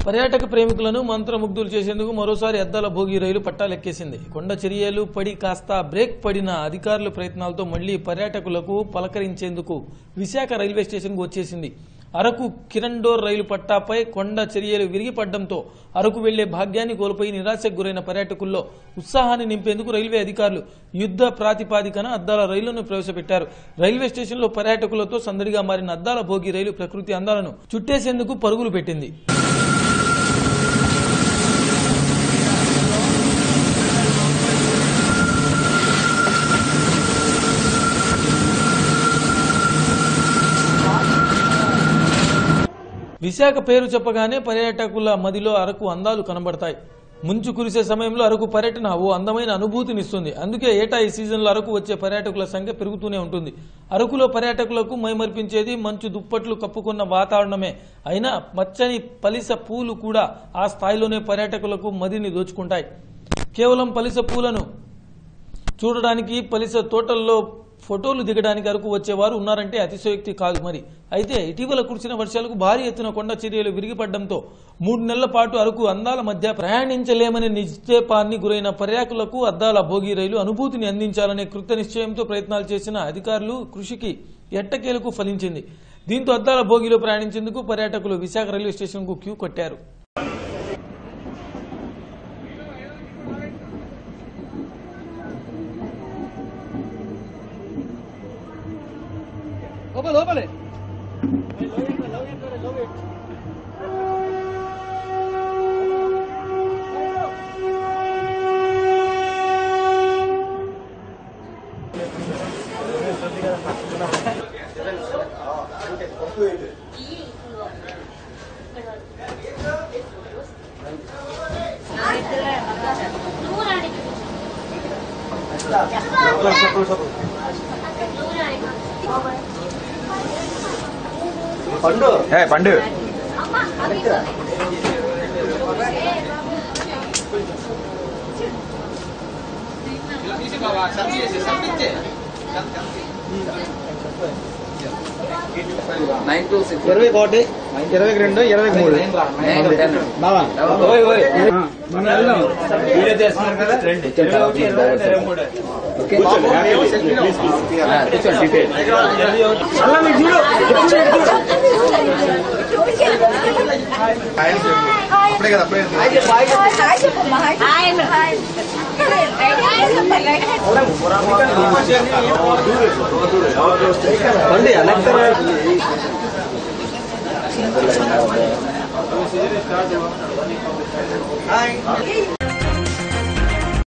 పర్యాటక ప్రేమికులను మంత్రముగ్ధులు చేసేందుకు మరోసారి అద్దాల భోగి రైలు పట్టాలెక్కేసింది కొండ చర్యలు పడి కాస్త బ్రేక్ పడిన అధికారుల ప్రయత్నాలతో మళ్లీ పర్యాటకులకు పలకరించేందుకు విశాఖ రైల్వే స్టేషన్కు వచ్చేసింది అరకు కిరండోర్ రైలు పట్టాపై కొండ చర్యలు విరిగిపడడంతో అరకు వెళ్లే భాగ్యాన్ని కోల్పోయి నిరాశకు గురైన పర్యాటకుల్లో ఉత్సాహాన్ని నింపేందుకు రైల్వే అధికారులు యుద్ధ ప్రాతిపాదికన అద్దాల రైళ్లను ప్రవేశపెట్టారు రైల్వే స్టేషన్లో పర్యాటకులతో సందడిగా మారిన అద్దాల భోగి రైలు ప్రకృతి అందాలను చుట్టేసేందుకు పరుగులు పెట్టింది విశాఖ పేరు చెప్పగానే పర్యాటకుల మదిలో అరకు అందాలు కనబడతాయి ముంచు కురిసే సమయంలో అరకు పర్యటన ఓ అందమైన అనుభూతినిస్తుంది అందుకే ఏటా ఈ సీజన్లో అరకు వచ్చే పర్యాటకుల సంఖ్య పెరుగుతూనే ఉంటుంది అరకులో పర్యాటకులకు మైమర్పించేది మంచు దుప్పట్లు కప్పుకున్న వాతావరణమే అయినా మచ్చని పలిస పూలు కూడా ఆ స్థాయిలోనే పర్యాటకులకు మదిని దోచుకుంటాయి కేవలం పలిస పూలను చూడడానికి పలిస తోటల్లో ఫోటోలు దిగడానికి అరకు వచ్చేవారు ఉన్నారంటే అతిశయోక్తి కాదు మరి అయితే ఇటీవల కురిసిన వర్షాలకు భారీ ఎత్తున కొండ చర్యలు విరిగిపడడంతో మూడు నెలల పాటు అరకు అందాల మధ్య ప్రయాణించలేమనే నిశ్చేపాన్ని గురైన పర్యాకులకు అద్దాల భోగి రైలు అనుభూతిని అందించాలనే కృత నిశ్చయంతో ప్రయత్నాలు చేసిన అధికారులు కృషికి ఎట్టకేలకు ఫలించింది దీంతో అద్దాల భోగిలో ప్రయాణించేందుకు పర్యాటకులు విశాఖ రైల్వే స్టేషన్కు క్యూ కట్టారు లోపల లోపలే ఏ పండు నైన్ టూ సిక్స్ ఇరవై ఒకటి ఇరవై రెండు ఇరవై మూడు బావా మనం వెళ్దాం వీడియో చేస్తున్నారు కదా ఇరవై ఒకటి ఇరవై రెండు ఇరవై మూడు అలా మీరు చూడు అప్పుడే కదా అప్పుడే బండి అనక్కర